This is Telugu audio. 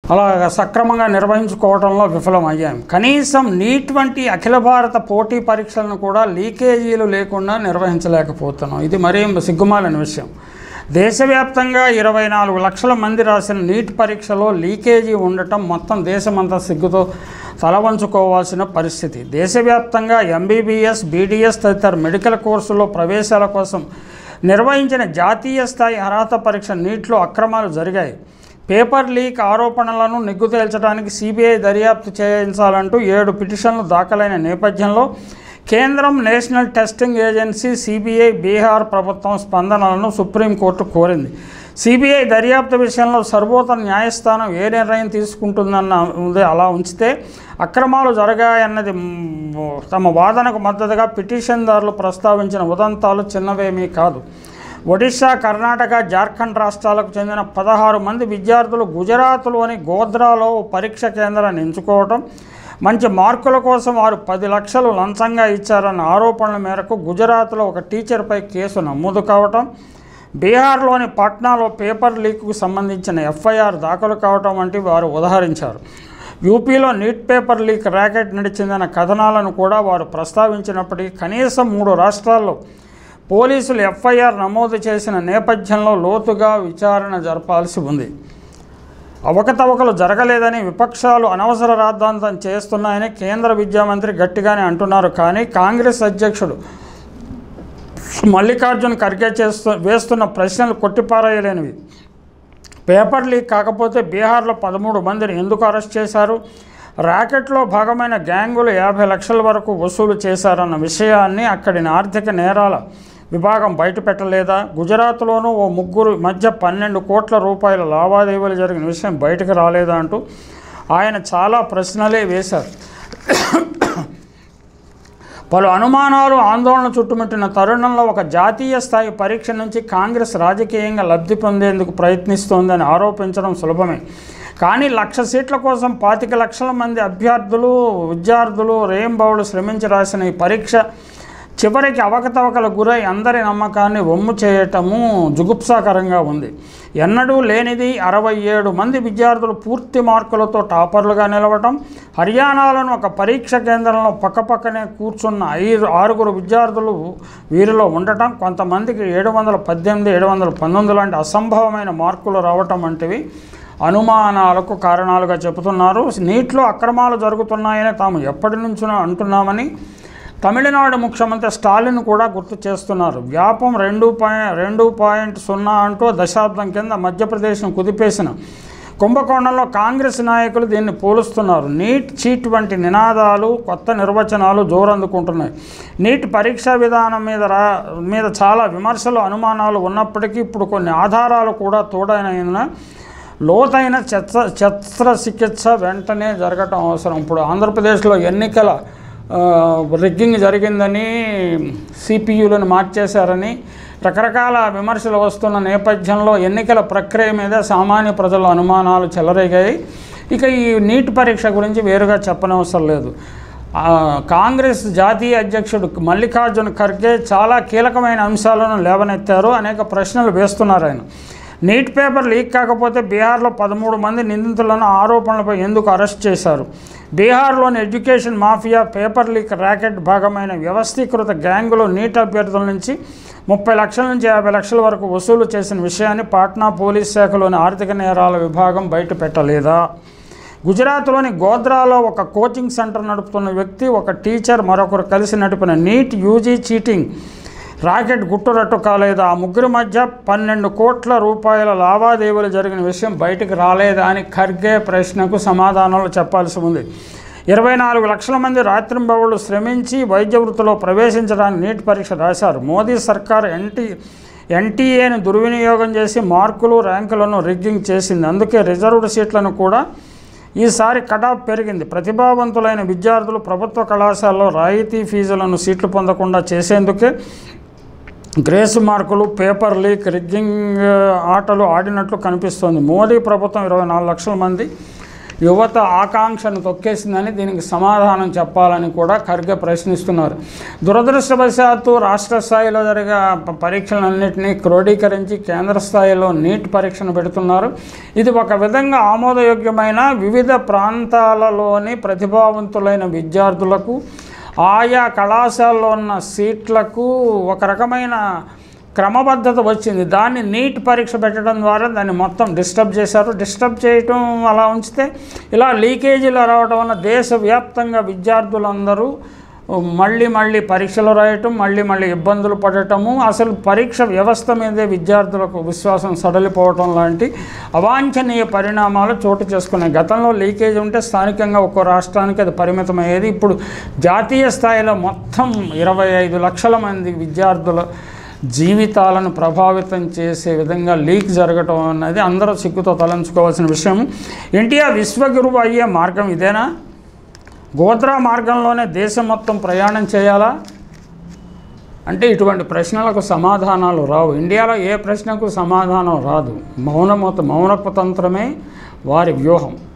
అలా సక్రమంగా నిర్వహించుకోవడంలో విఫలమయ్యాం కనీసం నీట్ వంటి అఖిల భారత పోటీ పరీక్షలను కూడా లీకేజీలు లేకుండా నిర్వహించలేకపోతున్నాం ఇది మరీ సిగ్గుమాలిన విషయం దేశవ్యాప్తంగా ఇరవై నాలుగు లక్షల మంది రాసిన నీట్ పరీక్షలో లీకేజీ ఉండటం మొత్తం దేశమంతా సిగ్గుతో తలవంచుకోవాల్సిన పరిస్థితి దేశవ్యాప్తంగా ఎంబీబీఎస్ బీడీఎస్ తదితర మెడికల్ కోర్సులో ప్రవేశాల కోసం నిర్వహించిన జాతీయ స్థాయి అర్హత పరీక్ష నీట్లో అక్రమాలు జరిగాయి పేపర్ లీక్ ఆరోపణలను నిగ్గు తేల్చడానికి సిబిఐ దర్యాప్తు చేయించాలంటూ ఏడు పిటిషన్లు దాఖలైన నేపథ్యంలో కేంద్రం national testing agency CBI Bihar ప్రభుత్వం స్పందనలను సుప్రీంకోర్టు కోరింది సిబిఐ దర్యాప్తు విషయంలో సర్వోత్తర న్యాయస్థానం ఏ నిర్ణయం తీసుకుంటుందన్న ఉంది అలా ఉంచితే అక్రమాలు జరిగాయన్నది మ్, తమ వాదనకు మద్దతుగా పిటిషన్దారులు ప్రస్తావించిన ఉదంతాలు చిన్నవేమీ కాదు ఒడిశా కర్ణాటక జార్ఖండ్ రాష్ట్రాలకు చెందిన పదహారు మంది విద్యార్థులు గుజరాత్లోని గోద్రాలో ఓ పరీక్ష కేంద్రాన్ని ఎంచుకోవడం మంచి మార్కుల కోసం వారు పది లక్షలు లంచంగా ఇచ్చారన్న ఆరోపణల మేరకు గుజరాత్లో ఒక టీచర్పై కేసు నమోదు కావటం బీహార్లోని పాట్నాలో పేపర్ లీక్కు సంబంధించిన ఎఫ్ఐఆర్ దాఖలు కావటం వంటి వారు ఉదహరించారు యూపీలో నీట్ పేపర్ లీక్ ర్యాకెట్ నడిచిందన్న కథనాలను కూడా వారు ప్రస్తావించినప్పటికీ కనీసం మూడు రాష్ట్రాల్లో పోలీసులు ఎఫ్ఐఆర్ నమోదు చేసిన నేపథ్యంలో లోతుగా విచారణ జరపాల్సి ఉంది అవకతవకలు జరగలేదని విపక్షాలు అనవసర రాద్ధాంతం చేస్తున్నాయని కేంద్ర విద్యామంత్రి గట్టిగానే అంటున్నారు కానీ కాంగ్రెస్ అధ్యక్షుడు మల్లికార్జున్ ఖర్గే చేస్తూ వేస్తున్న ప్రశ్నలు కొట్టిపారేయలేనివి పేపర్ లీక్ కాకపోతే బీహార్లో పదమూడు మందిని ఎందుకు అరెస్ట్ చేశారు ర్యాకెట్లో భాగమైన గ్యాంగులు యాభై లక్షల వరకు వసూలు చేశారన్న విషయాన్ని అక్కడి ఆర్థిక నేరాల విభాగం బయటపెట్టలేదా గుజరాత్లోనూ ఓ ముగ్గురు మధ్య పన్నెండు కోట్ల రూపాయల లావాదేవీలు జరిగిన విషయం బయటకు రాలేదా అంటూ ఆయన చాలా ప్రశ్నలే వేశారు పలు అనుమానాలు ఆందోళన చుట్టుముట్టిన తరుణంలో ఒక జాతీయ స్థాయి పరీక్ష నుంచి కాంగ్రెస్ రాజకీయంగా లబ్ధి పొందేందుకు ప్రయత్నిస్తోందని ఆరోపించడం సులభమే కానీ లక్ష సీట్ల కోసం పాతిక లక్షల మంది అభ్యర్థులు విద్యార్థులు రేంబౌలు శ్రమించి రాసిన ఈ పరీక్ష చివరికి అవకతవకలకు గురై అందరి నమ్మకాన్ని వమ్ము చేయటము జుగుప్సాకరంగా ఉంది ఎన్నడూ లేనిది అరవై ఏడు మంది విద్యార్థులు పూర్తి మార్కులతో టాపర్లుగా నిలవటం హర్యానాలోని ఒక పరీక్ష కేంద్రంలో పక్కపక్కనే కూర్చున్న ఐదు ఆరుగురు విద్యార్థులు వీరిలో ఉండటం కొంతమందికి ఏడు వందల పద్దెనిమిది ఏడు వందల పంతొమ్మిది లాంటి అసంభవమైన మార్కులు రావటం వంటివి అనుమానాలకు కారణాలుగా చెబుతున్నారు నీటిలో అక్రమాలు జరుగుతున్నాయని తాము ఎప్పటి నుంచో అంటున్నామని తమిళనాడు ముఖ్యమంత్రి స్టాలిన్ కూడా గుర్తు చేస్తున్నారు వ్యాపం రెండు పాయింట్ రెండు పాయింట్ సున్నా అంటూ దశాబ్దం కింద మధ్యప్రదేశ్ను కుదిపేసిన కుంభకోణంలో కాంగ్రెస్ నాయకులు దీన్ని పోలుస్తున్నారు నీట్ చీట్ వంటి నినాదాలు కొత్త నిర్వచనాలు జోరందుకుంటున్నాయి నీట్ పరీక్షా విధానం మీద రా మీద చాలా విమర్శలు అనుమానాలు ఉన్నప్పటికీ ఇప్పుడు కొన్ని ఆధారాలు కూడా తోడైన లోతైన చెత్త శస్త్రచికిత్స వెంటనే జరగటం అవసరం ఇప్పుడు ఆంధ్రప్రదేశ్లో ఎన్నికల ఆ, రిగ్గింగ్ జరిగిందని సిపియులను మార్చేశారని రకరకాల విమర్శలు వస్తున్న నేపథ్యంలో ఎన్నికల ప్రక్రియ మీద సామాన్య ప్రజల అనుమానాలు చెలరేగాయి ఇక ఈ నీట్ పరీక్ష గురించి వేరుగా చెప్పనవసరం లేదు ఆ, కాంగ్రెస్ జాతీయ అధ్యక్షుడు మల్లికార్జున ఖర్గే చాలా కీలకమైన అంశాలను లేవనెత్తారు అనేక ప్రశ్నలు వేస్తున్నారు ఆయన నీట్ పేపర్ లీక్ కాకపోతే బీహార్లో పదమూడు మంది నిందితులను ఆరోపణలపై ఎందుకు అరెస్ట్ చేశారు బీహార్లోని education mafia paper leak racket భాగమైన వ్యవస్థీకృత గ్యాంగులో నీట్ అభ్యర్థుల నుంచి ముప్పై లక్షల నుంచి యాభై లక్షల వరకు వసూలు చేసిన విషయాన్ని పాట్నా పోలీస్ శాఖలోని ఆర్థిక నేరాల విభాగం బయట పెట్టలేదా గుజరాత్లోని గోద్రాలో ఒక కోచింగ్ సెంటర్ నడుపుతున్న వ్యక్తి ఒక టీచర్ మరొకరు కలిసి నడిపిన నీట్ యూజీ చీటింగ్ రాకెట్ గుట్టురట్టు కాలేదా ఆ ముగ్గురి మధ్య పన్నెండు కోట్ల రూపాయల లావాదేవీలు జరిగిన విషయం బయటకు రాలేదా అని ఖర్గే ప్రశ్నకు సమాధానాలు చెప్పాల్సి ఉంది ఇరవై నాలుగు లక్షల మంది రాత్రింబవళ్ళు శ్రమించి వైద్య వృత్తిలో ప్రవేశించడానికి నీట్ పరీక్ష రాశారు మోదీ సర్కార్ ఎన్టీ ఎన్టీఏను దుర్వినియోగం చేసి మార్కులు ర్యాంకులను రిగ్గింగ్ చేసింది అందుకే రిజర్వ్డ్ సీట్లను కూడా ఈసారి కటాఫ్ పెరిగింది ప్రతిభావంతులైన విద్యార్థులు ప్రభుత్వ కళాశాలలో రాయితీ ఫీజులను సీట్లు పొందకుండా చేసేందుకే గ్రేస్ మార్కులు పేపర్ లీక్ రిగ్గింగ్ ఆటలు ఆడినట్లు కనిపిస్తోంది మోదీ ప్రభుత్వం ఇరవై నాలుగు లక్షల మంది యువత ఆకాంక్షను తొక్కేసిందని దీనికి సమాధానం చెప్పాలని కూడా ఖర్గే ప్రశ్నిస్తున్నారు దురదృష్టవశాత్తు రాష్ట్ర స్థాయిలో జరిగే ప- పరీక్షలన్నింటినీ క్రోడీకరించి కేంద్ర స్థాయిలో నీట్ పరీక్షను పెడుతున్నారు ఇది ఒక విధంగా ఆమోదయోగ్యమైన వివిధ ప్రాంతాలలోని ప్రతిభావంతులైన విద్యార్థులకు ఆయా కళాశాలలో ఉన్న సీట్లకు ఒక రకమైన క్రమబద్ధత వచ్చింది దాన్ని నీట్ పరీక్ష పెట్టడం ద్వారా దాన్ని మొత్తం డిస్టర్బ్ చేశారు డిస్టర్బ్ చేయటం అలా ఉంచితే ఇలా లీకేజీలు రావడం వల్ల దేశవ్యాప్తంగా విద్యార్థులందరూ మళ్ళీ మళ్ళీ పరీక్షలు రాయటం మళ్ళీ మళ్ళీ ఇబ్బందులు పడటము అసలు పరీక్ష వ్యవస్థ మీదే విద్యార్థులకు విశ్వాసం సడలిపోవటం లాంటి అవాంఛనీయ పరిణామాలు చోటు చేసుకున్నాయి గతంలో లీకేజ్ ఉంటే స్థానికంగా ఒక్కో రాష్ట్రానికి అది పరిమితమయ్యేది ఇప్పుడు జాతీయ స్థాయిలో మొత్తం ఇరవై ఐదు లక్షల మంది విద్యార్థుల జీవితాలను ప్రభావితం చేసే విధంగా లీక్ జరగటం అన్నది అందరూ సిగ్గుతో తలంచుకోవాల్సిన విషయం ఎన్టీఆర్ విశ్వగురువు అయ్యే మార్గం ఇదేనా గోత్రా మార్గంలోనే దేశం మొత్తం ప్రయాణం చేయాలా అంటే ఇటువంటి ప్రశ్నలకు సమాధానాలు రావు ఇండియాలో ఏ ప్రశ్నకు సమాధానం రాదు మౌనమత మౌనతంత్రమే వారి వ్యూహం